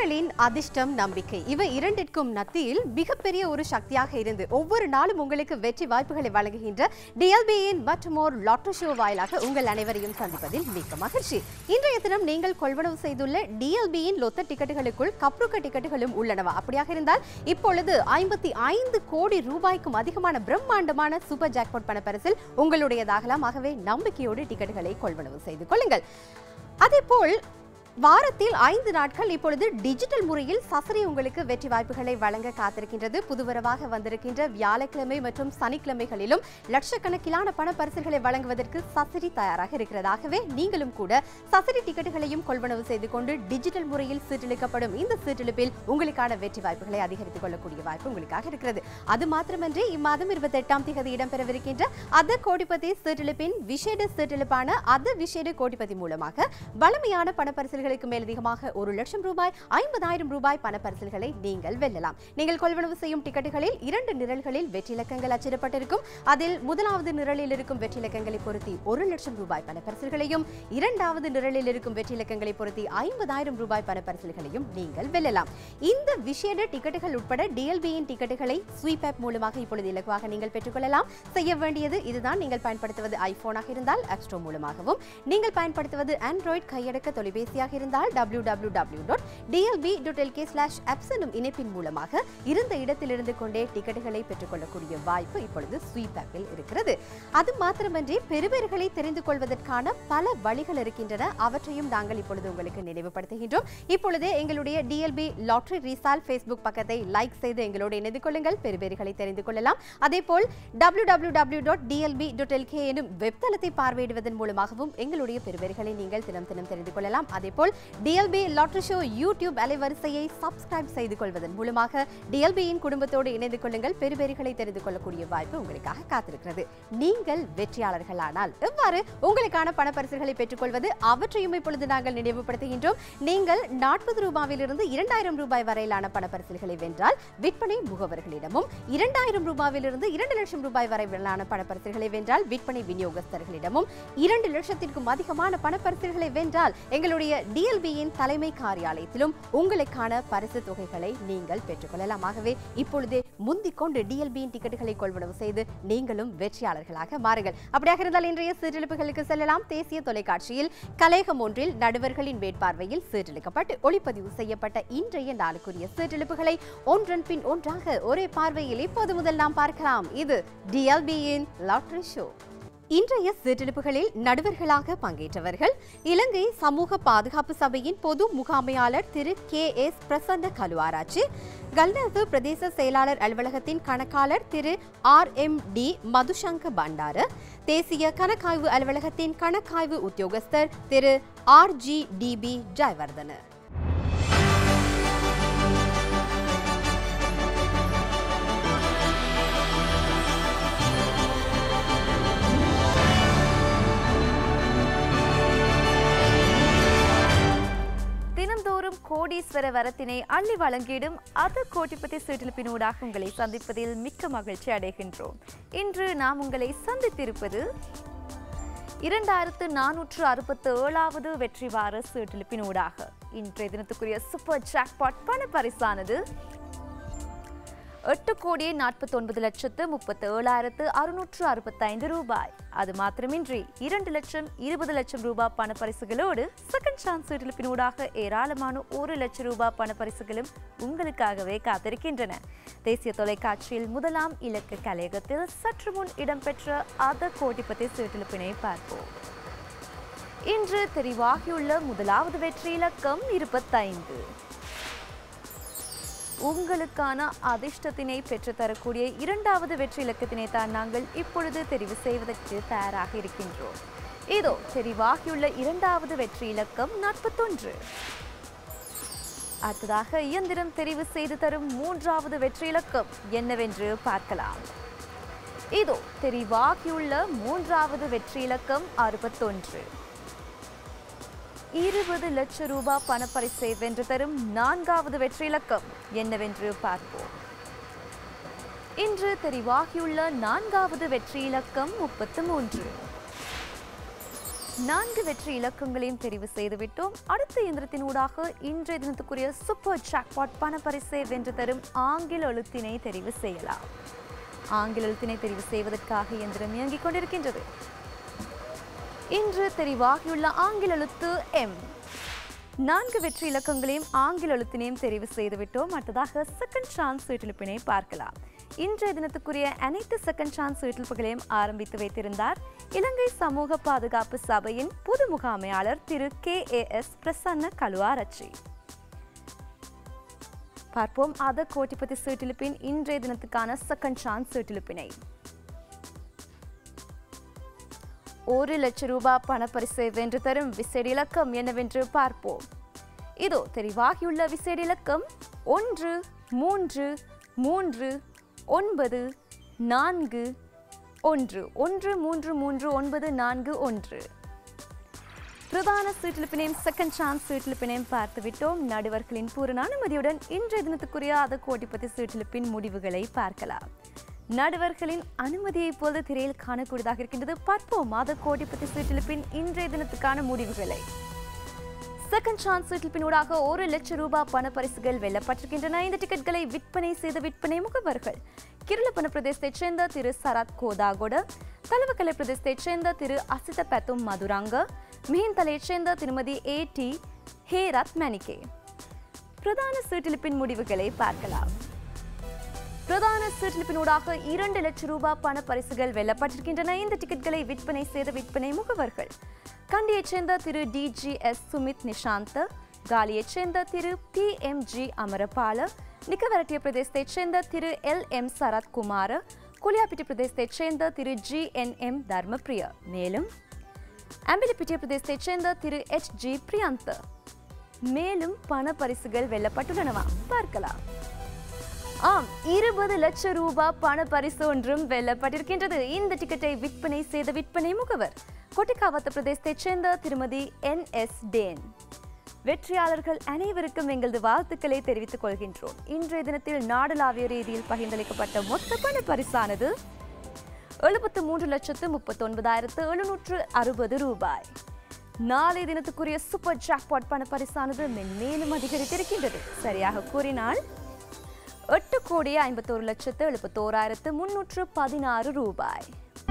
உங்களின் அதிர்ஷ்டம் நம்பிக்கை இவை இரண்டிற்கும் மத்தியில் மிகப்பெரிய ஒரு சக்தியாக இருந்து ஒவ்வொரு நாளும் உங்களுக்கு வெற்றி வாய்ப்புகளை வழங்குகின்ற டிஎல்பியின் மற்றும் ஒரு லாட்டோ ஷோ வாயிலாக உங்கள் அனைவரையும் சந்திப்பதில் மிக்க மகிழ்ச்சி இன்றைய தினம் நீங்கள் கொள்வனவு செய்துள்ள டிஎல்பியின் லொத்த டிக்கெட்டுகளுக்குள் கப்ருக்க டிக்கெட்டுகளும் உள்ளனவா அப்படியாக இருந்தால் இப்பொழுது ஐம்பத்தி ஐந்து கோடி ரூபாய்க்கும் அதிகமான பிரம்மாண்டமான சூப்பர் ஜாக்பாட் பணப்பரிசில் உங்களுடையதாகலாம் ஆகவே நம்பிக்கையோடு டிக்கெட்டுகளை கொள்வனவு செய்து கொள்ளுங்கள் அதேபோல் வாரத்தில் ஐந்து நாட்கள் இப்பொழுது டிஜிட்டல் முறையில் சசரி உங்களுக்கு வெற்றி வாய்ப்புகளை வழங்க காத்திருக்கின்றது புதுவரவாக வந்திருக்கின்ற வியாழக்கிழமை மற்றும் சனிக்கிழமைகளிலும் லட்சக்கணக்கிலான பண பரிசுகளை வழங்குவதற்கு சசரி தயாராக இருக்கிறதாகவே நீங்களும் கூட சசரி டிக்கெட்டுகளையும் கொள்வனவு செய்து கொண்டு டிஜிட்டல் முறையில் சீட்டளிக்கப்படும் இந்த சீட்டெழுப்பில் உங்களுக்கான வெற்றி வாய்ப்புகளை அதிகரித்துக் கொள்ளக்கூடிய வாய்ப்பு உங்களுக்காக இருக்கிறது அது மாத்திரமன்றி இம்மாதம் இருபத்தி எட்டாம் தேதி இடம்பெறவிருக்கின்ற அத கோடிபதி சீட்டெழுப்பின் விசேட சீட்டெழுப்பான அத விசேட கோடிபதி மூலமாக வலிமையான பணப்பரிசல்களுக்கு மேலதிகமாக ஒரு லட்சம் ரூபாய் ஐம்பதாயிரம் ரூபாய் பணப்பரிசல்களை நீங்கள் வெல்லலாம் நீங்கள் கொள்வனவு செய்யும் டிக்கெட்டுகளில் இரண்டு நிரல்களில் வெற்றி இலக்கங்கள் அச்சிடப்பட்டிருக்கும் அதில் முதலாவது நிரலில் இருக்கும் வெற்றி இலக்கங்களை பொருத்தி ஒரு லட்சம் ரூபாய் பணப்பரிசல்களையும் இரண்டாவது நிரலில் இருக்கும் வெற்றி இலக்கங்களை பொருத்தி ஐம்பதாயிரம் ரூபாய் பணப்பரிசல்களையும் நீங்கள் வெல்லலாம் இந்த விசேட டிக்கெட்டுகள் உட்பட டிஎல்பியின் டிக்கெட்டுகளை ஸ்வீப் ஆப் மூலமாக இப்பொழுது இலகுவாக நீங்கள் பெற்றுக்கொள்ளலாம் செய்ய வேண்டியது இதுதான் நீங்கள் பயன்படுத்துவது ஐபோனாக இருந்தால் ஆப் ஸ்டோர் மூலமாகவும் நீங்கள் பயன்படுத்துவது ஆண்ட்ராய்டு கையடக்க தொலைபேசியாக இருந்தால் W W W dot DLB dot LK slash apps எனும் இணைப்பின் மூலமாக இருந்த இடத்திலிருந்து கொண்டே டிக்கெட்டுகளை பெற்றுக்கொள்ளக்கூடிய வாய்ப்பு இப்பொழுது ஸ்வீப் ஆப்பில் இருக்கிறது அது மாத்திரமன்றி பெறுபேறுகளை தெரிந்து கொள்வதற்கான பல வழிகள் இருக்கின்றன அவற்றையும் நாங்கள் இப்பொழுது உங்களுக்கு நினைவுபடுத்துகின்றோம் இப்பொழுதே எங்களுடைய டிஎல்பி லாட்ரி ரீசால் ஃபேஸ்புக் பக்கத்தை லைக் செய்து எங்களோடு இணைந்து கொள்ளுங்கள் பெறுபேறுகளை தெரிந்து கொள்ளலாம் அதேபோல் W W W dot DLB dot LK எனும் வெப்தளத்தை பார்வையிடுவதன் மூலமாகவும் எங்களுடைய பெறுபேறுகளை நீங்கள் தினம் தினம் தெரிந்து கொள்ளலாம் அதேபோல் டிஎல்பி லாட்ரி ஷோ யூடியூப் அலைவரிசையை சப்ஸ்கிரைப் செய்து கொள்வதன் மூலமாக டிஎல்பியின் குடும்பத்தோடு இணைந்து கொள்ளுங்கள் பெறுபேறுகளை தெரிந்து கொள்ளக்கூடிய வாய்ப்பு உங்களுக்காக காத்திருக்கிறது நீங்கள் வெற்றியாளர்களானால் எவ்வாறு உங்களுக்கான பணப்பரிசுகளை பெற்றுக்கொள்வது அவற்றையும் இப்பொழுது நாங்கள் நினைவுபடுத்துகின்றோம் நீங்கள் நாற்பது ரூபாயிலிருந்து இரண்டாயிரம் ரூபாய் வரையிலான பணப்பரிசுகளை வென்றால் விற்பனை முகவர்களிடமும் இரண்டாயிரம் ரூபாயிலிருந்து இரண்டு லட்சம் ரூபாய் வரையிலான பணப்பரிசுகளை வென்றால் விற்பனை விநியோகஸ்தர்களிடமும் இரண்டு லட்சத்திற்கும் அதிகமான பணப்பரிசுகளை வென்றால் எங்களுடைய டிஎல்பியின் தலைமை காரியாலயத்திலும் உங்களுக்கான பரிசு தொகைகளை நீங்கள் பெற்றுக்கொள்ளலாம் ஆகவே இப்பொழுதே முந்திக் கொண்டு டிஎல்பியின் டிக்கெட்டுகளை கொள்வனவு செய்து நீங்களும் வெற்றியாளர்களாக மாறுங்கள் அப்படியாக இருந்தால் இன்றைய சீரழிப்புகளுக்கு செல்லலாம் தேசிய தொலைக்காட்சியில் கலையகம் ஒன்றில் நடுவர்களின் மேற்பார்வையில் சீரழிக்கப்பட்டு ஒளிப்பதிவு செய்யப்பட்ட இன்றைய நாளுக்குரிய சீரழிப்புகளை ஒன்றன் பின் ஒன்றாக ஒரே பார்வையில் இப்போது முதல் நாம் பார்க்கலாம் இது டிஎல்பியின் லாட்ரி ஷோ இன்றைய சீட்டெடுப்புகளில் நடுவர்களாக பங்கேற்றவர்கள் இலங்கை சமூக பாதுகாப்பு சபையின் பொது முகாமையாளர் திரு கே எஸ் பிரசன்ன கலுவாராச்சி கல்நர்வு பிரதேச செயலாளர் அலுவலகத்தின் கணக்காளர் திரு R M D Madushanka Bandara தேசிய கணக்காய்வு அலுவலகத்தின் கணக்காய்வு உத்தியோகஸ்தர் திரு ஆர் ஜி டிபி ஜெயவர்தன தினந்தோறும் கோடீஸ்வர வரத்தினை அள்ளி வழங்கிடும் அது கோட்டிப்பதி சீட்டிலிப்பினூடாக உங்களை சந்திப்பதில் மிக்க மகிழ்ச்சி அடைகின்றோம் இன்று நாம் உங்களை சந்தித்திருப்பது இரண்டாயிரத்து நானூற்று அறுபத்து ஏழாவது வெற்றி வார சீட்டிலிப்பினூடாக இன்றைய தினத்துக்குரிய சூப்பர் ஜாக்பாட் பண பரிசானது எட்டு கோடியே நாற்பத்தி ஒன்பது லட்சத்து முப்பத்து ஏழாயிரத்து அறுநூற்று அறுபத்தைந்து ரூபாய் அது மாத்திரமின்றி இரண்டு லட்சம் இருபது லட்சம் ரூபாய் பணப்பரிசுகளோடு செகண்ட் சான்ஸ் சீட்டிலிப்பினூடாக ஏராளமான ஒரு லட்சம் ரூபாய் பணப்பரிசுகளும் உங்களுக்காகவே காத்திருக்கின்றன தேசிய தொலைக்காட்சியில் முதலாம் இலக்கு கலையகத்தில் சற்று முன் இடம்பெற்ற அத கோடிப்பதி சீட்டிலிப்பினை பார்ப்போம் இன்று தெரிவாகியுள்ள முதலாவது வெற்றி இலக்கம் இருபத்தைந்து உங்களுக்கான அதிர்ஷ்டத்தினை பெற்றுத்தரக்கூடிய இரண்டாவது வெற்றி இலக்கத்தினை தான் நாங்கள் இப்பொழுது தெரிவு செய்வதற்கு தயாராக இருக்கின்றோம் இதோ தெரிவாகியுள்ள இரண்டாவது வெற்றி இலக்கம் நாற்பத்தொன்று அடுத்ததாக இயந்திரம் தெரிவு செய்து தரும் மூன்றாவது வெற்றி இலக்கம் என்னவென்று பார்க்கலாம் இதோ தெரிவாகியுள்ள மூன்றாவது வெற்றி இலக்கம் அறுபத்தொன்று இருபது லட்சம் ரூபாய் பணப்பரிசை வென்று தரும் நான்காவது வெற்றி இலக்கம் என்னவென்று பார்ப்போம் இன்று தெரிவாகியுள்ள நான்காவது வெற்றி இலக்கம் முப்பத்து மூன்று நான்கு வெற்றி இலக்கங்களையும் தெரிவு செய்துவிட்டோம் அடுத்த இயந்திரத்தின் ஊடாக இன்றைய தினத்துக்குரிய சூப்பர் ஜாக்பாட் பணப்பரிசை வென்று தரும் ஆங்கில எழுத்தினை தெரிவு செய்யலாம் ஆங்கில எழுத்தினை தெரிவு செய்வதற்காக இயந்திரம் இயங்கிக் கொண்டிருக்கின்றது இன்று தெரிவாகியுள்ள ஆங்கில எழுத்து எம் நான்கு வெற்றி இலக்கங்களையும் ஆங்கில எழுத்தினையும் தெரிவு செய்துவிட்டோம் அடுத்ததாக செகண்ட் சான்ஸ் வீட்டிலிப்பினை பார்க்கலாம் இன்றைய தினத்துக்குரிய அனைத்து செகண்ட் சான்ஸ் வீட்டிலிப்புகளையும் ஆரம்பித்து வைத்திருந்தார் இலங்கை சமூக பாதுகாப்பு சபையின் புது முகாமையாளர் திரு K A S Prasanna Kaluarachchi பார்ப்போம் அத கோட்டிபதி சீட்டிலிப்பின் இன்றைய தினத்துக்கான செகண்ட் சான்ஸ் சீட்டிலிப்பினை ஒரு லட்சம் ரூபாய் பணப்பரிசை வென்று தரும் விசேட இலக்கம் என்னவென்று பார்ப்போம் இதோ தெரிவாகியுள்ள விசேட இலக்கம் ஒன்று மூன்று மூன்று ஒன்பது நான்கு ஒன்று ஒன்று மூன்று மூன்று ஒன்பது நான்கு ஒன்று பிரதான சீட்டிலிப்பினையும் செகண்ட் சான்ஸ் சீட்டிலிப்பினையும் பார்த்து விட்டோம் நடுவர்களின் பூரண அனுமதியுடன் இன்றைய தினத்துக்குரிய அத கோட்டிப்பத்தி சீட்டிலிப்பின் முடிவுகளை பார்க்கலாம் நடுவர்களின் அனுமதியை போல திரையில் காணக்கூடியதாக இருக்கின்றது பார்ப்போம் அத கோட்டிப்பத்தி சீட்டிலிப்பின் இன்றைய தினத்துக்கான முடிவுகளை செகண்ட் சான்ஸ் சீட்டிலிப்பினூடாக ஒரு லட்சம் ரூபாய் பண பரிசுகள் வெல்லப்பட்டிருக்கின்றன இந்த டிக்கெட்களை விற்பனை செய்த விற்பனை முகவர்கள் கிருளப்பன பிரதேசத்தைச் சேர்ந்த திரு சரத் கோதாகொட தலவக்கலை பிரதேசத்தைச் சேர்ந்த திரு அசித பெத்தும் மதுராங்க மிஹிந்தலையைச் சேர்ந்த திருமதி ஏ டி ஹேரத் மணிகே பிரதான சீட்டிலிப்பின் முடிவுகளை பார்க்கலாம் பிரதான சீட்டிலிப்பினூடாக இரண்டு லட்சம் ரூபாய் பண பரிசுகள் வெல்லப்பட்டிருக்கின்றன இந்த டிக்கெட்களை விற்பனை செய்த விற்பனை முகவர்கள் கண்டியைச் சேர்ந்த திரு D G S Sumith Nishanth காலியைச் சேர்ந்த திரு P M G Amarapala Nikaweratiya பிரதேசத்தைச் சேர்ந்த திரு எல் எம் சரத் குமார் குலியாப்பிட்டி பிரதேசத்தைச் சேர்ந்த திரு ஜி என் எம் தர்மபிரிய மேலும் அம்பிலிப்பிட்டிய பிரதேசத்தைச் சேர்ந்த திரு எச் ஜி பிரியாந்த் மேலும் பண பரிசுகள் வெல்லப்பட்டுள்ளனவா பார்க்கலாம் ஆம் இருபது லட்சம் ரூபாய் பண பரிசு ஒன்றும் வெல்லப்பட்டிருக்கின்றது இந்த டிக்கெட்டை விற்பனை செய்த விற்பனை முகவர் கொட்டிக்காவத்த பிரதேசத்தைச் சேர்ந்த திருமதி என் எஸ் டேன் வெற்றியாளர்கள் அனைவருக்கும் எங்களது வாழ்த்துக்களை தெரிவித்துக் கொள்கின்றோம் இன்றைய தினத்தில் நாடளாவிய ரீதியில் பகிர்ந்தளிக்கப்பட்ட மொத்த பண பரிசானது எழுபத்து மூன்று லட்சத்து முப்பத்தொன்பதாயிரத்து எழுநூற்று அறுபது ரூபாய் நாளைய தினத்துக்குரிய சூப்பர் ஜாக்பாட் பண பரிசானது மென்மேலும் அதிகரித்திருக்கின்றது சரியாக கூறினால் எட்டு கோடியே ஐம்பத்தோரு லட்சத்து எழுபத்தோராயிரத்து முன்னூற்று பதினாறு ரூபாய்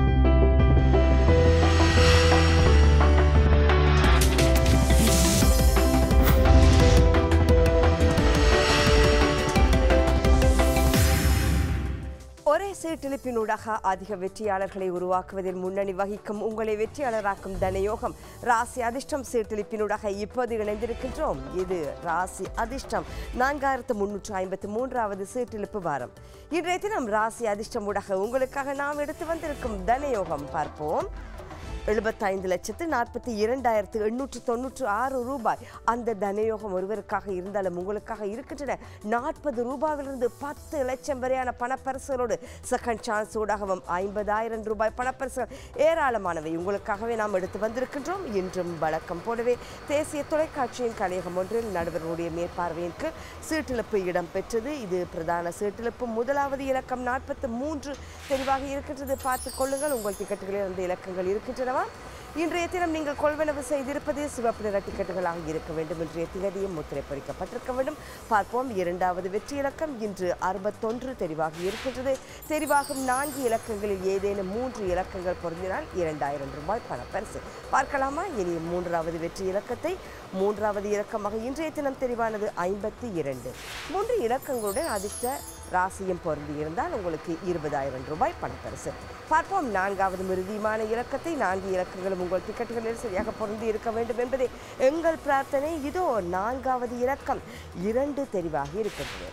ஒரே சீட்டிலிப்பினூடாக அதிக வெற்றியாளர்களை உருவாக்குவதில் முன்னணி வகிக்கும் உங்களை வெற்றியாளராக்கும் தனயோகம் ராசி அதிர்ஷ்டம் சீட்டிலிப்பினூடாக இப்போது இணைந்திருக்கின்றோம் இது ராசி அதிர்ஷ்டம் நான்காயிரத்து முன்னூற்று ஐம்பத்து மூன்றாவது சீட்டிலிப்பு வாரம் இன்றைய தினம் ராசி அதிர்ஷ்டம் ஊடாக உங்களுக்காக நாம் எடுத்து வந்திருக்கும் தனயோகம் பார்ப்போம் எழுபத்தைந்து லட்சத்து நாற்பத்தி இரண்டாயிரத்து எண்ணூற்று தொண்ணூற்று ஆறு ரூபாய் அந்த தனயோகம் ஒருவருக்காக இருந்தாலும் உங்களுக்காக இருக்கின்றன நாற்பது ரூபாயிலிருந்து பத்து லட்சம் வரையான பணப்பரிசுகளோடு செகண்ட் சான்ஸ் ஊடாகவும் ஐம்பதாயிரம் ரூபாய் பணப்பரிசுகள் ஏராளமானவை உங்களுக்காகவே நாம் எடுத்து வந்திருக்கின்றோம் இன்றும் வழக்கம் போலவே தேசிய தொலைக்காட்சியின் கலையகம் ஒன்றில் நடுவர்களுடைய மேற்பார்வையின் கீழ் சீட்டிழப்பு இடம்பெற்றது இது பிரதான சீட்டிழப்பு முதலாவது இலக்கம் நாற்பத்து மூன்று தெளிவாக இருக்கின்றது பார்த்துக் கொள்ளுங்கள் உங்கள் டிக்கெட்டுகளில் அந்த இலக்கங்கள் இருக்கின்றனவா இன்றைய தினம் நீங்கள் கொள்வனவு செய்திருப்பது சிவப்பு நிற டிக்கெட்டுகளாக இருக்க வேண்டும் இன்றைய திகதியும் முத்திரை பொறிக்கப்பட்டிருக்க வேண்டும் பார்ப்போம் இரண்டாவது வெற்றி இலக்கம் இன்று அறுபத்தொன்று தெரிவாகி இருக்கின்றது தெரிவாகும் நான்கு இலக்கங்களில் ஏதேனும் மூன்று இலக்கங்கள் பொருந்தினால் இரண்டாயிரம் ரூபாய் பணப்பரிசு பார்க்கலாமா இனி மூன்றாவது வெற்றி இலக்கத்தை மூன்றாவது இலக்கமாக இன்றைய தினம் தெரிவானது ஐம்பத்தி இரண்டு மூன்று இலக்கங்களுடன் அதிர்ஷ்ட ராசியும் பொருந்தி இருந்தால் உங்களுக்கு இருபதாயிரம் ரூபாய் பணப்பரிசு பார்ப்போம் நான்காவது மிருதியமான இலக்கத்தை நான்கு இலக்கங்களும் உங்கள் டிக்கெட்டுகளில் சரியாக பொருந்தி இருக்க வேண்டும் என்பதே எங்கள் பிரார்த்தனை இதோ நான்காவது இலக்கம் இரண்டு தெரிவாகி இருக்கின்றது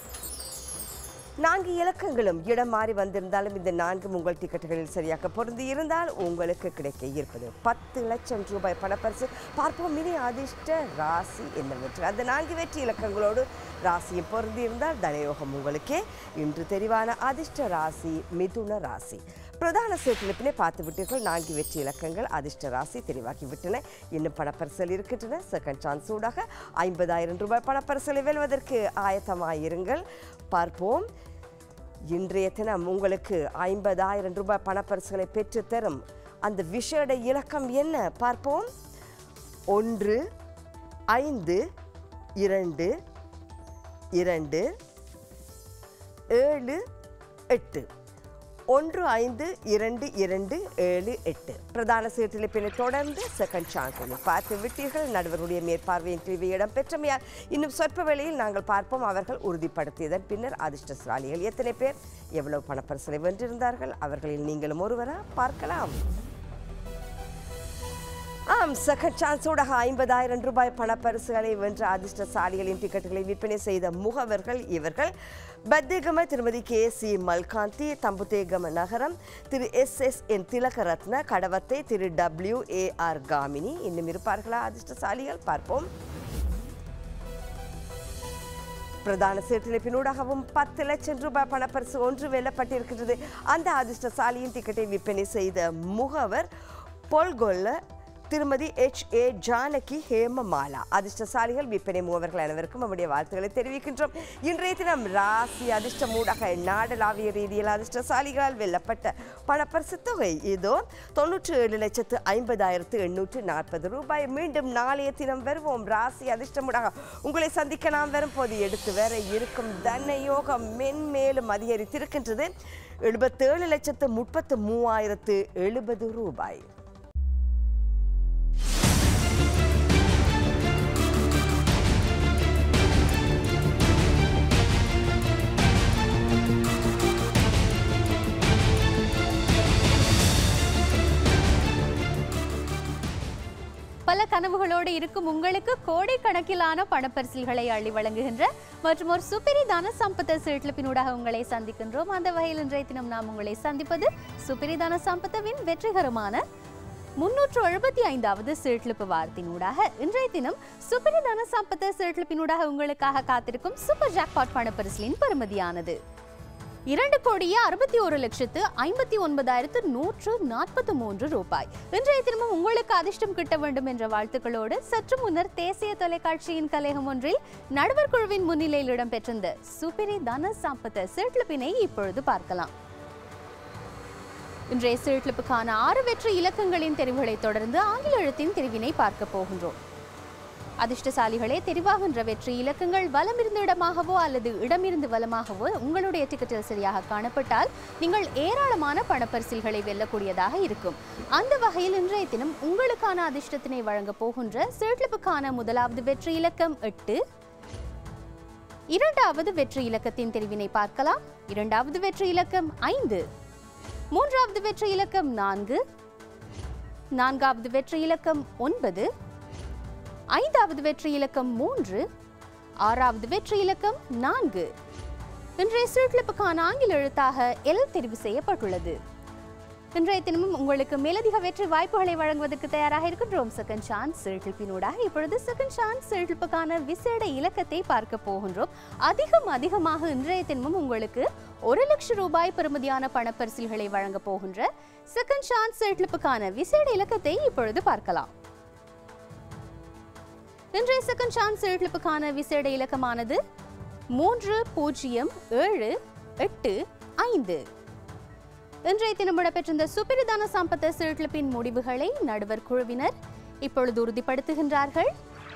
நான்கு இலக்கங்களும் இடம் மாறி வந்திருந்தாலும் இந்த நான்கும் உங்கள் டிக்கெட்டுகளில் சரியாக பொருந்தி இருந்தால் உங்களுக்கு கிடைக்க இருப்பது பத்து லட்சம் ரூபாய் பணப்பரிசு பார்ப்போம் இனி அதிர்ஷ்ட ராசி என்னவென்று அந்த நான்கு வெற்றி இலக்கங்களோடு ராசியும் பொருந்தி இருந்தால் தனயோகம் உங்களுக்கே இன்று தெரிவான அதிர்ஷ்ட ராசி மிதுன ராசி பிரதான சேற்றிழப்பினை பார்த்து விட்டீர்கள் நான்கு வெற்றி இலக்கங்கள் அதிர்ஷ்ட ராசி தெரிவாகி விட்டன இன்னும் பணப்பரிசல் இருக்கின்றன செகண்ட் சான்ஸ் ஊடாக ஐம்பதாயிரம் ரூபாய் பணப்பரிசலை வெல்வதற்கு ஆயத்தமாயிருங்கள் பார்ப்போம் இன்றைய தினம் உங்களுக்கு ஐம்பதாயிரம் ரூபாய் பணப்பரிசுகளை பெற்றுத்தரும் அந்த விஷேட இலக்கம் என்ன பார்ப்போம் ஒன்று ஐந்து இரண்டு இரண்டு ஏழு எட்டு ஒன்று ஐந்து இரண்டு இரண்டு ஏழு எட்டு பிரதான சீர்திருப்பினை தொடர்ந்து செகண்ட் சான்ஸ் பார்த்து விட்டீர்கள் நடுவருடைய மேற்பார்வையின் கிழிவு இடம்பெற்றமையால் இன்னும் சொற்ப வேளையில் நாங்கள் பார்ப்போம் அவர்கள் உறுதிப்படுத்தியதன் பின்னர் அதிர்ஷ்டசாலிகள் எத்தனை பேர் எவ்வளவு பணப்பரிசலை வென்றிருந்தார்கள் அவர்களில் நீங்களும் ஒருவரா பார்க்கலாம் ஆம் செகண்ட் சான்ஸோடாக ஐம்பதாயிரம் ரூபாய் பணப்பரிசுகளை வென்ற அதிர்ஷ்டசாலிகளின் டிக்கெட்டுகளை விற்பனை செய்த முகவர்கள் இவர்கள் பத்தேகம திருமதி கே சி மல்காந்தி தம்புதேகம நகரம் திரு S S N Thilakaratne Kadawatha திரு டபிள்யூ ஏ ஆர் காமினி இன்னும் இருப்பார்களா அதிர்ஷ்டசாலிகள் பார்ப்போம் பிரதான சீர்திருப்பினூடாகவும் பத்து லட்சம் ரூபாய் பணப்பரிசு ஒன்று வெல்லப்பட்டிருக்கிறது அந்த அதிர்ஷ்டசாலியின் டிக்கெட்டை விற்பனை செய்த முகவர் பொல்கொல்ல திருமதி எச் ஏ ஜானகி ஹேமமாலா அதிர்ஷ்டசாலிகள் விற்பனை மூவர்கள் அனைவருக்கும் நம்முடைய வாழ்த்துக்களை தெரிவிக்கின்றோம் இன்றைய தினம் ராசி அதிர்ஷ்டம் ஊடாக நாடளாவிய ரீதியில் அதிர்ஷ்டசாலிகளால் வெல்லப்பட்ட பணப்பரிசு தொகை இதோ தொண்ணூற்றி ஏழு லட்சத்து ஐம்பதாயிரத்து எண்ணூற்று நாற்பது ரூபாய் மீண்டும் நாளைய தினம் வருவோம் ராசி அதிர்ஷ்டமுடாக உங்களை சந்திக்க நாம் வரும்போது எடுத்து வர இருக்கும் தன யோகம் மென்மேலும் அதிகரித்திருக்கின்றது எழுபத்தேழு லட்சத்து முப்பத்து மூவாயிரத்து எழுபது ரூபாய் பல கனவுகளோடு இருக்கும் உங்களுக்கு கோடிக்கணக்கிலான பணப்பரிசில்களை அள்ளி வழங்குகின்ற மற்றும் ஒரு சுப்பிரிதான சம்பத்த சீட்லிப்பினூடாக உங்களை சந்திக்கின்றோம் அந்த வகையில் இன்றைய தினம் நாம் உங்களை சந்திப்பது சுப்பிரிதான சம்பத்தவின் வெற்றிகரமான முன்னூற்று எழுபத்தி ஐந்தாவது சீட்லிப்பு வாரத்தினூடாக இன்றைய தினம் சுப்பிரிதான சம்பத்த சீட்லிப்பினூடாக உங்களுக்காக காத்திருக்கும் சூப்பர் ஜாக்பாட் பணப்பரிசிலின் பெறுமதியானது இரண்டு கோடியே அறுபத்தி ஒரு லட்சத்து ஐம்பத்தி ஒன்பதாயிரத்து நூற்று நாற்பத்தி மூன்று ரூபாய் இன்றைய தினமும் உங்களுக்கு அதிர்ஷ்டம் கிட்ட வேண்டும் என்ற வாழ்த்துக்களோடு சற்று முன்னர் தேசிய தொலைக்காட்சியின் கலையகம் ஒன்றில் நடுவர் குழுவின் முன்னிலையில் இடம்பெற்றிருந்த சுப்பிரி தன சாம்பத்த சீட்லிப்பினை இப்பொழுது பார்க்கலாம் இன்றைய சீட்லிப்புக்கான ஆறு வெற்றி இலக்கங்களின் தெரிவுகளை தொடர்ந்து ஆங்கில எழுத்தின் தெரிவினை பார்க்க போகின்றோம் அதிர்ஷ்டசாலிகளே தெரிவாகின்ற வெற்றி இலக்கங்கள் வலமிருந்து இடமாகவோ அல்லது இடமிருந்து வலமாகவோ உங்களுடைய டிக்கெட்டில் சரியாக காணப்பட்டால் நீங்கள் ஏராளமான பணப்பரிசில்களை வெல்லக்கூடியதாக இருக்கும் அந்த வகையில் இன்றைய தினம் உங்களுக்கான அதிர்ஷ்டத்தினை வழங்கப் போகின்ற சீட்லிப்புக்கான முதலாவது வெற்றி இலக்கம் எட்டு இரண்டாவது வெற்றி இலக்கத்தின் தெரிவினை பார்க்கலாம் இரண்டாவது வெற்றி இலக்கம் ஐந்து மூன்றாவது வெற்றி இலக்கம் நான்கு நான்காவது வெற்றி இலக்கம் ஒன்பது ஐந்தாவது வெற்றி இலக்கம் மூன்று ஆறாவது வெற்றி இலக்கம் நான்கு இன்றைய சீட்லிப்புக்கான ஆங்கில எழுத்தாக எல் தெரிவு செய்யப்பட்டுள்ளது இன்றைய தினமும் உங்களுக்கு மேலதிக வெற்றி வாய்ப்புகளை வழங்குவதற்கு தயாராக இருக்கின்றோம் செகண்ட் சான்ஸ் சீழ்கிழப்பினூடாக இப்பொழுது செகண்ட் சான்ஸ் சீழ்கிழப்புக்கான விசேட இலக்கத்தை பார்க்க போகின்றோம் அதிகம் அதிகமாக இன்றைய தினமும் உங்களுக்கு ஒரு லட்சம் ரூபாய் பெறுமதியான பணப்பரிசில்களை வழங்க போகின்ற செகண்ட் சான்ஸ் சீழ்கிழப்புக்கான விசேட இலக்கத்தை இப்பொழுது பார்க்கலாம் இன்றைய செகண்ட் சான்ஸ் எழுப்புக்கான விசேட இலக்கமானது மூன்று பூஜ்ஜியம் ஏழு எட்டு ஐந்து இன்றைய தினம் இடம்பெற்றிருந்த சுப்பிரதான சம்பத்த சீழ்கிழப்பின் முடிவுகளை நடுவர் குழுவினர் இப்பொழுது உறுதிப்படுத்துகின்றார்கள்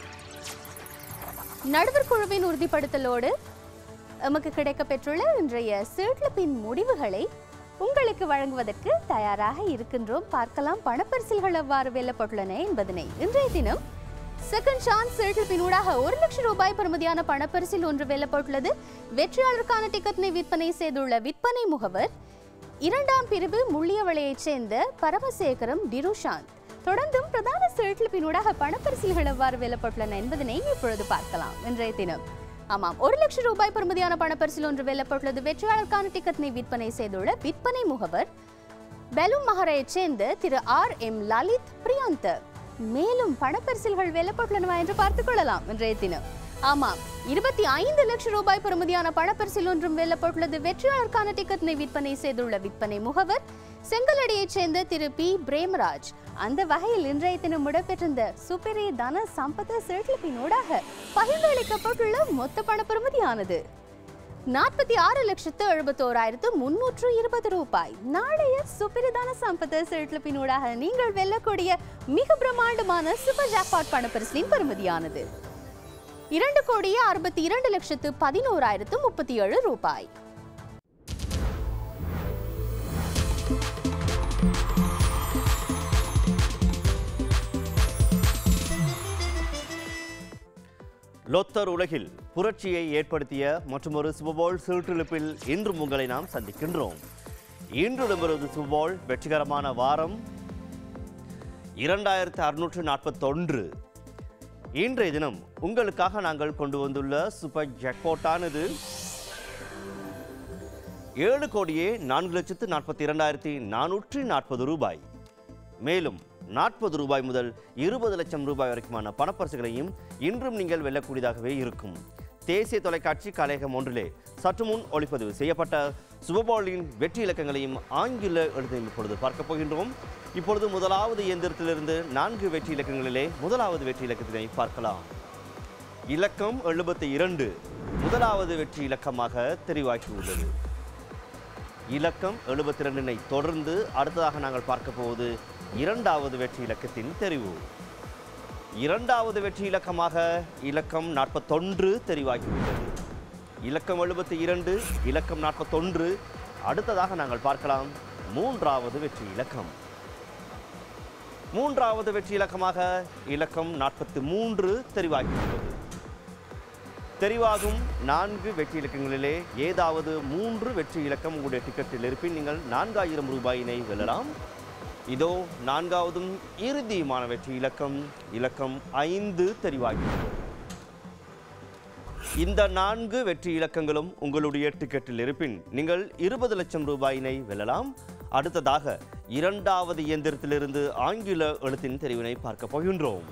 நடுவர் குழுவின் உறுதிப்படுத்தலோடு எமக்கு கிடைக்கப்பெற்றுள்ள இன்றைய சீட்லிப்பின் முடிவுகளை உங்களுக்கு வழங்குவதற்கு தயாராக இருக்கின்றோம் பார்க்கலாம் பணப்பரிசில்கள் எவ்வாறு வெல்லப்பட்டுள்ளன என்பதனை இன்றைய தினம் செகண்ட் சான்ஸ் சீட்லிப்பினூடாக ஒரு லட்சம் ரூபாய் பெறுமதியான பணப்பரிசில் ஒன்று வெல்லப்பட்டுள்ளது வெற்றியாளருக்கான டிக்கெட்டினை விற்பனை செய்துள்ள விற்பனை முகவர் இரண்டாம் பிரிவு முள்ளியவளையைச் சேர்ந்த பரமசேகரம் டிருஷாந்த் தொடர்ந்தும் பிரதான சீட்லிப்பினூடாக பணப்பரிசில்கள் எவ்வாறு வெல்லப்பட்டுள்ளன என்பதனை இப்பொழுது பார்க்கலாம் இன்றைய தினம் ஆமாம் ஒரு லட்சம் ரூபாய் பெறுமதியான பணப்பரிசில் ஒன்று வெல்லப்பட்டுள்ளது வெற்றியாளருக்கான டிக்கெட்டினை விற்பனை செய்துள்ள விற்பனை முகவர் பெலும் மகரையைச் சேர்ந்த திரு ஆர் எம் லலித் பிரியாந்த மேலும் பணப்பரிசில்கள் வெல்லப்பட்டுள்ளனவா என்று பார்த்துக் கொள்ளலாம் இன்றைய தினம் ஆமாம் இருபத்தி ஐந்து லட்சம் ரூபாய் பெறுமதியான பணப்பரிசில் ஒன்றும் வெல்லப்பட்டுள்ளது வெற்றியாளருக்கான டிக்கெட்டினை விற்பனை செய்துள்ள விற்பனை முகவர் செங்கலடியைச் சேர்ந்த திரு பி பிரேமராஜ் அந்த வகையில் இன்றைய தினம் இடம்பெற்றிருந்த சுப்பெரிய தன சம்பத செழிப்பினூடாக பகிர்ந்தளிக்கப்பட்டுள்ள மொத்த பணப்பெறுமதியானது நாற்பத்தி ஆறு லட்சத்து எழுபத்தோராயிரத்து முன்னூற்று இருபது ரூபாய் நாளைய சுப்பிரதான சம்பத்து செலுத்தினூடாக நீங்கள் வெல்லக்கூடிய மிக பிரம்மாண்டமான சூப்பர் ஜாக்பாட் பணப்பரிசலின் பெறுமதியானது இரண்டு கோடியே அறுபத்தி இரண்டு லட்சத்து பதினோராயிரத்து முப்பத்தி ஏழு ரூபாய் லொத்தர் உலகில் புரட்சியை ஏற்படுத்திய மற்றொரு சுபபோல் சீர்திருப்பில் இன்றும் உங்களை நாம் சந்திக்கின்றோம் இன்று இடம்பெறுவது சுபபோல் வெற்றிகரமான வாரம் இரண்டாயிரத்து அறுநூற்று நாற்பத்தொன்று இன்றைய தினம் உங்களுக்காக நாங்கள் கொண்டு வந்துள்ள சூப்பர் ஜாக்பாட்டானது ஏழு கோடியே நான்கு லட்சத்து நாற்பத்தி இரண்டாயிரத்தி நானூற்றி நாற்பது ரூபாய் மேலும் நாற்பது ரூபாய் முதல் இருபது லட்சம் ரூபாய் வரைக்குமான பணப்பரிசுகளையும் இன்றும் நீங்கள் வெல்லக்கூடியதாகவே இருக்கும் தேசிய தொலைக்காட்சி கலையகம் ஒன்றிலே சற்று முன் ஒளிப்பதிவு செய்யப்பட்ட சுபபாலின் வெற்றி இலக்கங்களையும் ஆங்கில எழுத்தையும் இப்பொழுது பார்க்க போகின்றோம் இப்பொழுது முதலாவது இயந்திரத்திலிருந்து நான்கு வெற்றி இலக்கங்களிலே முதலாவது வெற்றி இலக்கத்தினை பார்க்கலாம் இலக்கம் எழுபத்தி இரண்டு முதலாவது வெற்றி இலக்கமாக தெரிவாகியுள்ளது இலக்கம் எழுபத்தி ரெண்டினை தொடர்ந்து அடுத்ததாக நாங்கள் பார்க்க போவது இரண்டாவது வெற்றி இலக்கத்தின் தெரிவு இரண்டாவது வெற்றி இலக்கமாக இலக்கம் நாற்பத்தொன்று தெரிவாகியுள்ளது இலக்கம் எழுபத்தி இரண்டு இலக்கம் நாற்பத்தொன்று அடுத்ததாக நாங்கள் பார்க்கலாம் மூன்றாவது வெற்றி இலக்கம் மூன்றாவது வெற்றி இலக்கமாக இலக்கம் நாற்பத்தி மூன்று தெரிவாகியுள்ளது தெரிவாகும் நான்கு வெற்றி இலக்கங்களிலே ஏதாவது மூன்று வெற்றி இலக்கம் உங்களுடைய டிக்கெட்டில் இருப்பின் நீங்கள் நான்காயிரம் ரூபாயினை வெல்லலாம் இதோ நான்காவதும் இறுதியுமான வெற்றி இலக்கம் இலக்கம் ஐந்து தெரிவாகியுள்ளது இந்த நான்கு வெற்றி இலக்கங்களும் உங்களுடைய டிக்கெட்டில் இருப்பின் நீங்கள் இருபது லட்சம் ரூபாயினை வெல்லலாம் அடுத்ததாக இரண்டாவது இயந்திரத்திலிருந்து ஆங்கில எழுத்தின் தெரிவினை பார்க்க போகின்றோம்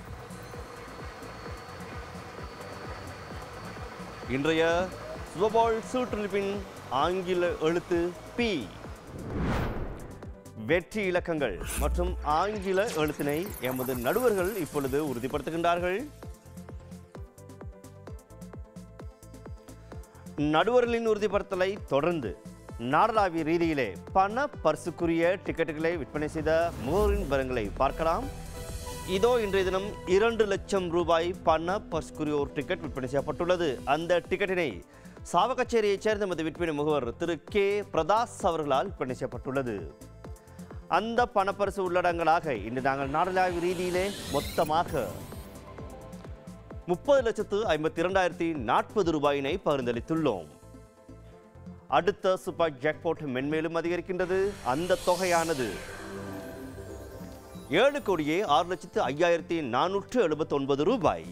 இன்றைய சுபபால் சூற்றுலிப்பின் ஆங்கில எழுத்து பி வெற்றி இலக்கங்கள் மற்றும் ஆங்கில எழுத்தினை எமது நடுவர்கள் இப்பொழுது உறுதிப்படுத்துகின்றார்கள் நடுவர்களின் உறுதிப்படுத்தலை தொடர்ந்து நாடளாவிய ரீதியிலே பண பரிசுக்குரிய டிக்கெட்டுகளை விற்பனை செய்த முகவரின் விவரங்களை பார்க்கலாம் இதோ இன்றைய தினம் இரண்டு லட்சம் ரூபாய் பண பரிசுக்குரிய ஒரு டிக்கெட் விற்பனை செய்யப்பட்டுள்ளது அந்த டிக்கெட்டினை சாவகச்சேரியைச் சேர்ந்த நமது விற்பனை முகவர் திரு கே பிரதாஸ் அவர்களால் விற்பனை செய்யப்பட்டுள்ளது அந்த பணப்பரிசு உள்ளடங்களாக இன்று நாங்கள் நாடளாவிய ரீதியிலே மொத்தமாக முப்பது லட்சத்து ஐம்பத்தி இரண்டாயிரத்தி நாற்பது ரூபாயினை பகிர்ந்தளித்துள்ளோம் அடுத்த சூப்பர் ஜாக்பாட் மென்மேலும் அதிகரிக்கின்றது அந்த தொகையானது ஏழு கோடியே ஆறு லட்சத்து ஐயாயிரத்தி நானூற்று எழுபத்தி ஒன்பது ரூபாய்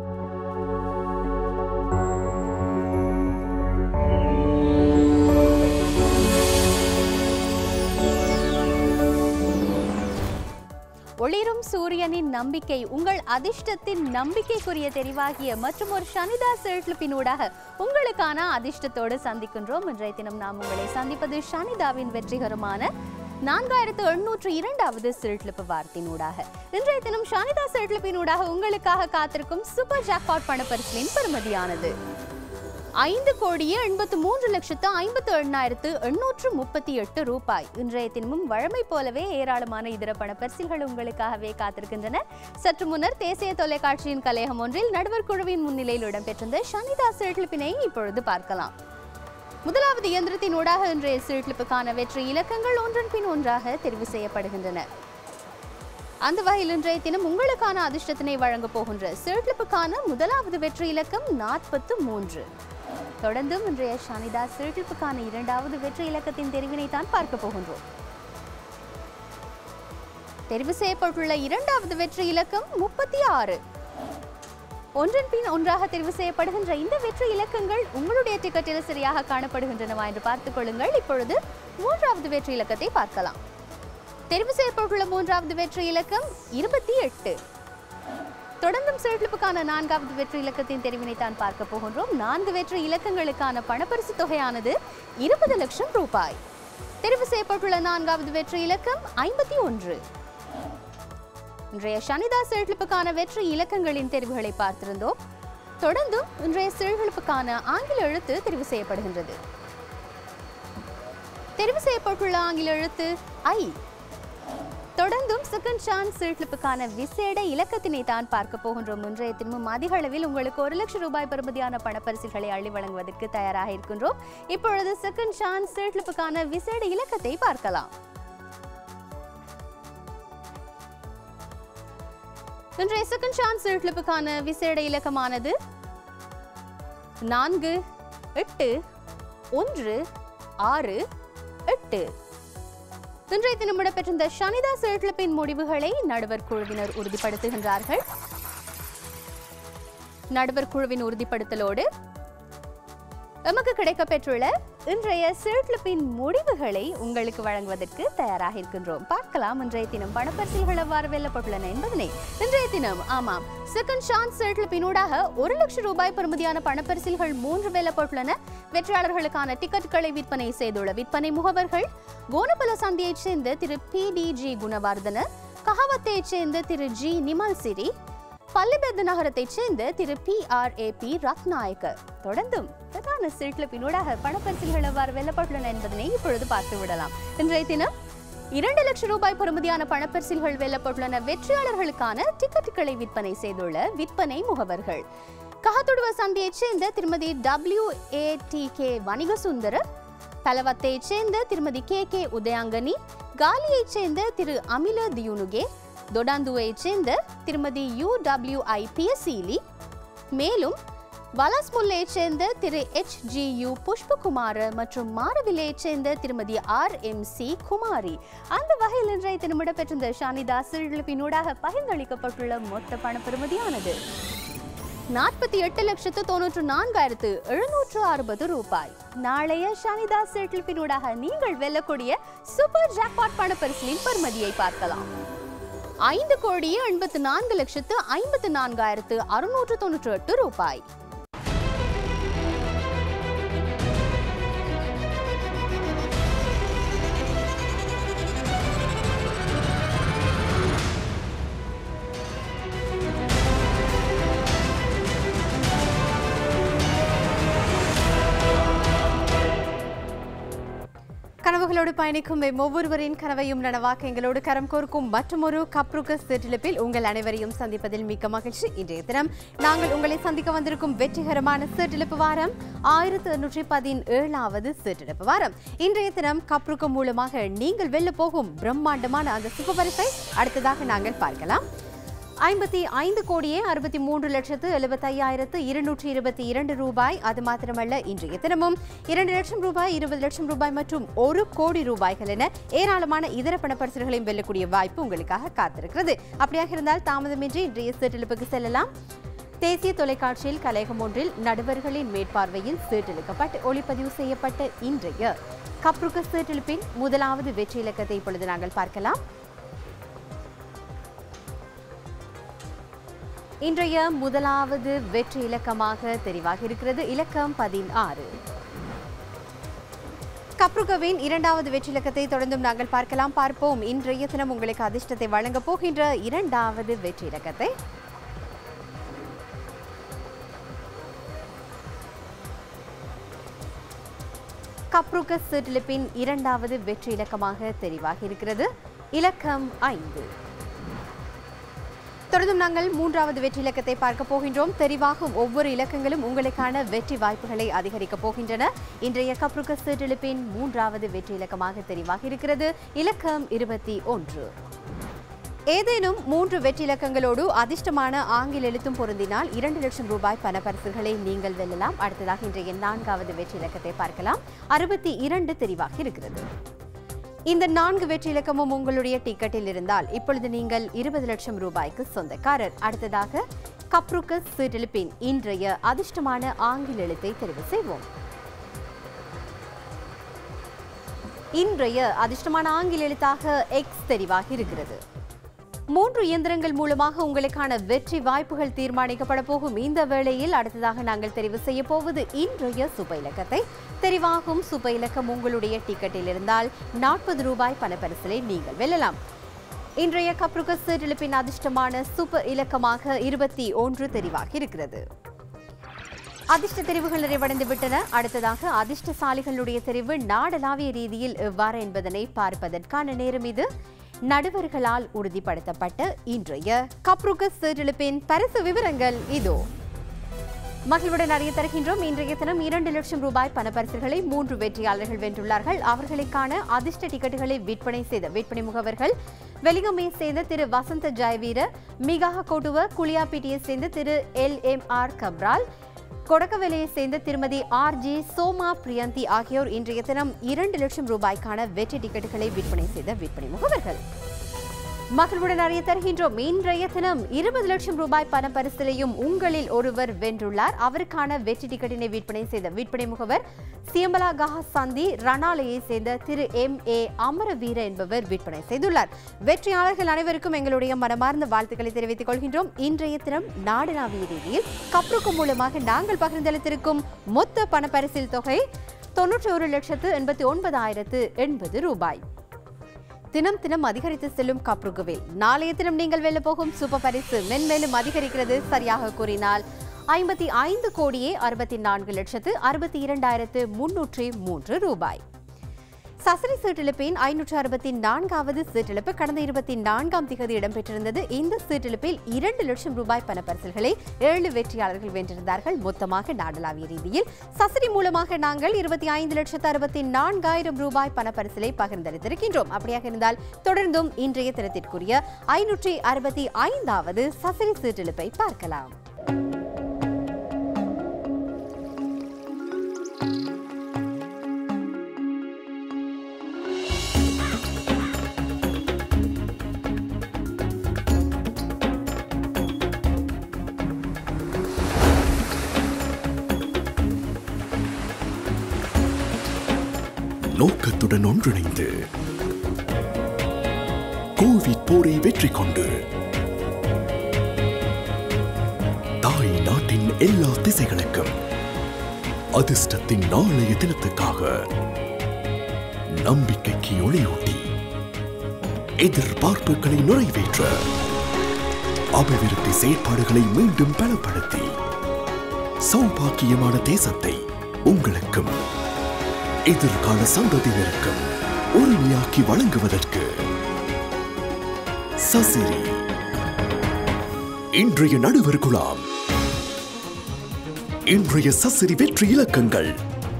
ஒளிரும் சூரியனின் நம்பிக்கை உங்கள் அதிர்ஷ்டத்தின் நம்பிக்கைக்குரிய தெரிவாகிய மற்றும் ஒரு சனிதா செலுப்பினூடாக உங்களுக்கான அதிர்ஷ்டத்தோடு சந்திக்கின்றோம் இன்றைய தினம் நாம் உங்களை சந்திப்பது சனிதாவின் வெற்றிகரமான நான்காயிரத்து எண்ணூற்று இரண்டாவது செலுப்பு வார்த்தையினூடாக இன்றைய தினம் ஷானிதா செலுப்பினூடாக உங்களுக்காக காத்திருக்கும் சூப்பர் ஜாக்பாட் பணப்பரிசலின் பெறுமதியானது ஐந்து கோடியே எண்பத்து மூன்று லட்சத்து ஐம்பத்து எண்ணாயிரத்து எண்ணூற்று முப்பத்தி எட்டு ரூபாய் இன்றைய தினமும் வழமை போலவே ஏராளமான இதர பணப்பரிசில்கள் உங்களுக்காகவே காத்திருக்கின்றன சற்று முன்னர் தேசிய தொலைக்காட்சியின் கலையகம் ஒன்றில் நடுவர் குழுவின் முன்னிலையில் இடம்பெற்றிருந்த சனிதா சிறுகிழிப்பினை இப்பொழுது பார்க்கலாம் முதலாவது இயந்திரத்தின் ஊடாக இன்றைய சிறுகிழிப்புக்கான வெற்றி இலக்கங்கள் ஒன்றன் பின் ஒன்றாக தெரிவு செய்யப்படுகின்றன அந்த வகையில் இன்றைய தினம் உங்களுக்கான அதிர்ஷ்டத்தினை வழங்கப் போகின்ற சிறுகிழிப்புக்கான முதலாவது வெற்றி இலக்கம் நாற்பத்து மூன்று தொடர்ந்தும் இன்றைய ஷானிதா சிறுகிழிப்புக்கான இரண்டாவது வெற்றி இலக்கத்தின் தெரிவினை தான் பார்க்க போகின்றோம் தெரிவு செய்யப்பட்டுள்ள இரண்டாவது வெற்றி இலக்கம் முப்பத்தி ஆறு ஒன்றன் பின் ஒன்றாக தெரிவு செய்யப்படுகின்ற இந்த வெற்றி இலக்கங்கள் உங்களுடைய டிக்கெட்டில் சரியாக காணப்படுகின்றனவா என்று பார்த்துக் கொள்ளுங்கள் இப்பொழுது மூன்றாவது வெற்றி இலக்கத்தை பார்க்கலாம் தெரிவு செய்யப்பட்டுள்ள மூன்றாவது வெற்றி இலக்கம் இருபத்தி எட்டு தொடர்ந்தும் செழிப்புக்கான நான்காவது வெற்றி இலக்கத்தின் தெரிவினை தான் பார்க்க போகின்றோம் நான்கு வெற்றி இலக்கங்களுக்கான பணப்பரிசு தொகையானது இருபது லட்சம் ரூபாய் தெரிவு செய்யப்பட்டுள்ள நான்காவது வெற்றி இலக்கம் ஐம்பத்தி ஒன்று இன்றைய சனிதா செழிப்புக்கான வெற்றி இலக்கங்களின் தெரிவுகளை பார்த்திருந்தோம் தொடர்ந்தும் இன்றைய சீர்குழுப்புக்கான ஆங்கில எழுத்து தெரிவு செய்யப்படுகின்றது தெரிவு செய்யப்பட்டுள்ள ஆங்கில எழுத்து ஐ தொடர்ந்தும் செகண்ட் சான்ஸ் சீட்லிப்புக்கான விசேட இலக்கத்தினை தான் பார்க்க போகின்றோம் இன்றைய தினமும் அதிக அளவில் உங்களுக்கு ஒரு லட்சம் ரூபாய் பெறுமதியான பணப்பரிசுகளை அள்ளி வழங்குவதற்கு தயாராக இருக்கின்றோம் இப்பொழுது செகண்ட் சான்ஸ் சீட்லிப்புக்கான விசேட இலக்கத்தை பார்க்கலாம் இன்றைய செகண்ட் சான்ஸ் சீட்லிப்புக்கான விசேட இலக்கமானது நான்கு எட்டு ஒன்று ஆறு எட்டு இன்றைய தினம் இடம்பெற்றிருந்த சனிதாஸ் எழுப்பின் முடிவுகளை நடுவர் குழுவினர் உறுதிப்படுத்துகின்றார்கள் நடுவர் குழுவின் உறுதிப்படுத்தலோடு எமக்கு கிடைக்கப்பெற்றுள்ள இன்றைய சீட்லிப்பின் முடிவுகளை உங்களுக்கு வழங்குவதற்கு தயாராக இருக்கின்றோம் பார்க்கலாம் இன்றைய தினம் பணப்பரிசில்கள் எவ்வாறு வெல்லப்பட்டுள்ளன என்பதனை இன்றைய தினம் ஆமாம் செகண்ட் சான்ஸ் சீட்லிப்பினூடாக ஒரு லட்சம் ரூபாய் பெறுமதியான பணப்பரிசில்கள் மூன்று வெல்லப்பட்டுள்ளன வெற்றியாளர்களுக்கான டிக்கெட்டுகளை விற்பனை செய்துள்ள விற்பனை முகவர்கள் கோனபல சந்தியைச் சேர்ந்த திரு பி டி ஜி குணவர்தன கஹவத்தைச் சேர்ந்த திரு ஜி நிமல் சிரி பள்ளிபெத்த நகரத்தைச் சேர்ந்த திரு P R A P Rathnayake தொடர்ந்தும் பிரதான சீட்லிப்பினூடாக பணப்பரிசில்கள் எவ்வாறு வெல்லப்பட்டுள்ளன என்பதனை இப்பொழுது பார்த்து விடலாம் இன்றைய தினம் இரண்டு லட்சம் ரூபாய் பெறுமதியான பணப்பரிசில்கள் வெல்லப்பட்டுள்ளன வெற்றியாளர்களுக்கான டிக்கெட்டுகளை விற்பனை செய்துள்ள விற்பனை முகவர்கள் கஹத்துடுவ சந்தியைச் சேர்ந்த திருமதி W A D K Wanigasundara பலவத்தைச் சேர்ந்த திருமதி கே கே உதயாங்கனி காலியைச் சேர்ந்த திரு அமில தியுனுகே தொடாந்துவைச் சேர்ந்த திருமதி யூ டபிள்யூ ஐ பிஎஸ்சிலி மேலும் வலாஸ்முல்லையைச் சேர்ந்த திரு எச் ஜி யு புஷ்பகுமார மற்றும் மாரவிலையைச் சேர்ந்த திருமதி ஆர் எம் சி குமாரி அந்த வகையில் இன்றைய தினம் இடம்பெற்றிருந்த ஷானிதாஸ் இழப்பினூடாக பகிர்ந்தளிக்கப்பட்டுள்ள மொத்த பணப்பெறுமதியானது நாற்பத்தி எட்டு லட்சத்து தொன்னூற்று நான்காயிரத்து எழுநூற்று அறுபது ரூபாய் நாளைய ஷானிதாஸ் செட்டில்பினூடாக நீங்கள் வெல்லக்கூடிய சூப்பர் ஜாக்பாட் பணப்பரிசிலின் பெறுமதியை பார்க்கலாம் ஐந்து கோடியே எண்பத்து நான்கு லட்சத்து ஐம்பத்து நான்காயிரத்து அறுநூற்று தொன்னூற்று எட்டு ரூபாய் கனவுகளோடு பயணிக்கும் எம் ஒவ்வொருவரின் கனவையும் நனவாக்க எங்களோடு கரம் கோர்க்கும் மற்றொரு கப்ருக சிற்றிலிப்பில் உங்கள் அனைவரையும் சந்திப்பதில் மிக்க மகிழ்ச்சி இன்றைய தினம் நாங்கள் உங்களை சந்திக்க வந்திருக்கும் வெற்றிகரமான சிற்றிலிப்பு வாரம் ஆயிரத்து எண்ணூற்றி பதினேழாவது சிற்றிலிப்பு வாரம் இன்றைய தினம் கப்ருக மூலமாக நீங்கள் வெல்ல போகும் பிரம்மாண்டமான அந்த சுகபரிசை அடுத்ததாக நாங்கள் பார்க்கலாம் ஐம்பத்தி ஐந்து கோடியே அறுபத்தி மூன்று லட்சத்து எழுபத்தையாயிரத்து இருநூற்றி இருபத்தி இரண்டு ரூபாய் அது மாத்திரமல்ல இன்றைய தினமும் இரண்டு லட்சம் ரூபாய் இருபது லட்சம் ரூபாய் மற்றும் ஒரு கோடி ரூபாய்கள் என ஏராளமான இதர பணப்பரிசுகளையும் வெல்லக்கூடிய வாய்ப்பு உங்களுக்காக காத்திருக்கிறது அப்படியாக இருந்தால் தாமதமின்றி இன்றைய சீட்டெழுப்புக்கு செல்லலாம் தேசிய தொலைக்காட்சியில் கலையகம் ஒன்றில் நடுவர்களின் மேற்பார்வையில் சீட்டெழுக்கப்பட்டு ஒளிப்பதிவு செய்யப்பட்ட இன்றைய கப்ருக்க சீட்டெழுப்பின் முதலாவது வெற்றி இலக்கத்தை இப்பொழுது நாங்கள் பார்க்கலாம் இன்றைய முதலாவது வெற்றி இலக்கமாக தெரிவாக இருக்கிறது இலக்கம் பதினாறு கப்ருகவின் இரண்டாவது வெற்றி இலக்கத்தை தொடர்ந்தும் நாங்கள் பார்க்கலாம் பார்ப்போம் இன்றைய தினம் உங்களுக்கு அதிர்ஷ்டத்தை வழங்கப் போகின்ற இரண்டாவது வெற்றி இலக்கத்தை கப்ருக சிற்றிலிப்பின் இரண்டாவது வெற்றி இலக்கமாக தெரிவாக இருக்கிறது இலக்கம் ஐந்து தொடர்ந்தும் நாங்கள் மூன்றாவது வெற்றி இலக்கத்தை பார்க்க போகின்றோம் தெரிவாகும் ஒவ்வொரு இலக்கங்களும் உங்களுக்கான வெற்றி வாய்ப்புகளை அதிகரிக்கப் போகின்றன இன்றைய கப்ருக்க சீட்டெழுப்பின் மூன்றாவது வெற்றி இலக்கமாக தெரிவாக இருக்கிறது இலக்கம் இருபத்தி ஒன்று ஏதேனும் மூன்று வெற்றி இலக்கங்களோடு அதிர்ஷ்டமான ஆங்கில எழுத்தும் பொருந்தினால் இரண்டு லட்சம் ரூபாய் பணப்பரிசுகளை நீங்கள் வெல்லலாம் அடுத்ததாக இன்றைய நான்காவது வெற்றி இலக்கத்தை பார்க்கலாம் அறுபத்தி இரண்டு தெரிவாக இருக்கிறது இந்த நான்கு வெற்றி இலக்கமும் உங்களுடைய டிக்கெட்டில் இருந்தால் இப்பொழுது நீங்கள் இருபது லட்சம் ரூபாய்க்கு சொந்தக்காரர் அடுத்ததாக கப்ருக்க சீட்டெழுப்பின் இன்றைய அதிர்ஷ்டமான ஆங்கில எழுத்தை தெரிவு செய்வோம் இன்றைய அதிர்ஷ்டமான ஆங்கில எழுத்தாக எக்ஸ் தெரிவாக இருக்கிறது மூன்று இயந்திரங்கள் மூலமாக உங்களுக்கான வெற்றி வாய்ப்புகள் தீர்மானிக்கப்பட போகும் இந்த வேளையில் அடுத்ததாக நாங்கள் தெரிவு செய்ய போவது இன்றைய சுப இலக்கத்தை தெரிவாகும் சுப இலக்கம் உங்களுடைய டிக்கெட்டில் இருந்தால் நாற்பது ரூபாய் பணப்பரிசலை நீங்கள் வெல்லலாம் இன்றைய கப்ருக சீட்டெழுப்பின் அதிர்ஷ்டமான சூப்பர் இலக்கமாக இருபத்தி ஒன்று தெரிவாகி இருக்கிறது அதிர்ஷ்ட தெரிவுகள் நிறைவடைந்து விட்டன அடுத்ததாக அதிர்ஷ்டசாலிகளுடைய தெரிவு நாடளாவிய ரீதியில் எவ்வாறு என்பதனை பார்ப்பதற்கான நேரம் இது நடுவர்களால் உறுதிப்படுத்தப்பட்ட இன்றைய கப்ருக சீர்திருப்பின் பரிசு விவரங்கள் இதோ மகிழ்வுடன் அறிய தருகின்றோம் இன்றைய தினம் இரண்டு லட்சம் ரூபாய் பணப்பரிசுகளை மூன்று வெற்றியாளர்கள் வென்றுள்ளார்கள் அவர்களுக்கான அதிர்ஷ்ட டிக்கெட்டுகளை விற்பனை செய்த விற்பனை முகவர்கள் வெலிகமையை சேர்ந்த திரு வசந்த ஜெயவீர மிகாக கோட்டுவ குளியாப்பேட்டையை சேர்ந்த திரு எல் எம் ஆர் கப்ரால் கொடக்கவெளியை சேர்ந்த திருமதி ஆர் ஜி சோமா பிரியந்தி ஆகியோர் இன்றைய தினம் இரண்டு லட்சம் ரூபாய்க்கான வெற்றி டிக்கெட்டுகளை விற்பனை செய்த விற்பனை முகவர்கள் மகிழ்வுடன் அறிய தருகின்றோம் இன்றைய தினம் இருபது லட்சம் ரூபாய் பண பரிசிலையும் உங்களில் ஒருவர் வென்றுள்ளார் அவருக்கான வெற்றி டிக்கெட்டினை விற்பனை செய்த விற்பனை முகவர் சியம்பலா கஹா சந்தி ரணாலையை சேர்ந்த திரு எம் ஏ அமரவீர என்பவர் விற்பனை செய்துள்ளார் வெற்றியாளர்கள் அனைவருக்கும் எங்களுடைய மனமார்ந்த வாழ்த்துக்களை தெரிவித்துக் கொள்கின்றோம் இன்றைய தினம் நாடுநாவிய ரீதியில் கப்ருக்கு மூலமாக நாங்கள் பகிர்ந்தளித்திருக்கும் மொத்த பணப்பரிசில் தொகை தொன்னூற்றி ஒரு லட்சத்து எண்பத்தி ஒன்பதாயிரத்து எண்பது ரூபாய் தினம் தினம் அதிகரித்து செல்லும் கப்ருகுவில் நாளைய தினம் நீங்கள் வெல்ல போகும் சூப்பர் பரிசு மென்மேலும் அதிகரிக்கிறது சரியாக கூறினால் ஐம்பத்தி ஐந்து கோடியே அறுபத்தி நான்கு லட்சத்து அறுபத்தி இரண்டாயிரத்து முன்னூற்றி மூன்று ரூபாய் சசரி சீட்டிழப்பின் ஐநூற்று அறுபத்தி நான்காவது சீட்டிழப்பு கடந்த இருபத்தி நான்காம் திகதி இடம்பெற்றிருந்தது இந்த சீட்டிழப்பில் இரண்டு லட்சம் ரூபாய் பணப்பரிசல்களை ஏழு வெற்றியாளர்கள் வென்றிருந்தார்கள் மொத்தமாக நாடளாவிய ரீதியில் சசரி மூலமாக நாங்கள் இருபத்தி ஐந்து லட்சத்து அறுபத்தி நான்காயிரம் ரூபாய் பணப்பரிசலை பகிர்ந்தளித்திருக்கின்றோம் அப்படியாக இருந்தால் தொடர்ந்தும் இன்றைய தினத்திற்குரிய ஐநூற்றி அறுபத்தி ஐந்தாவது சசரி சீட்டிழப்பை பார்க்கலாம் நோக்கத்துடன் ஒன்றிணைந்து கோவிட் போரை வெற்றி கொண்டு தாய் நாட்டின் எல்லா திசைகளுக்கும் அதிர்ஷ்டத்தின் நாளைய தினத்துக்காக நம்பிக்கைக்கு ஒளியூட்டி எதிர்பார்ப்புகளை நிறைவேற்ற அபிவிருத்தி செயற்பாடுகளை மீண்டும் பலப்படுத்தி சௌபாக்கியமான தேசத்தை உங்களுக்கும் எதிர்கால சந்ததியினருக்கும் உரிமையாக்கி வழங்குவதற்கு சசிரி இன்றைய நடுவர் குழாம் இன்றைய சசிரி வெற்றி இலக்கங்கள்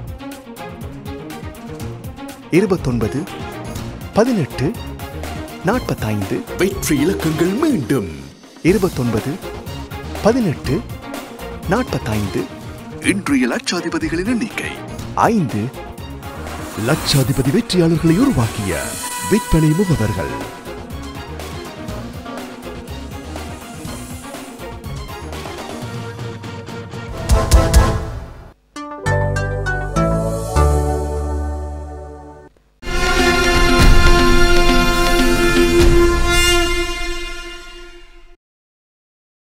இருபத்தொன்பது பதினெட்டு நாற்பத்தைந்து வெற்றி இலக்கங்கள் மீண்டும் இருபத்தொன்பது பதினெட்டு நாற்பத்தைந்து இன்றைய லட்சாதிபதிகளின் எண்ணிக்கை ஐந்து லட்சாதிபதி வெற்றியாளர்களை உருவாக்கிய விற்பனை முகவர்கள்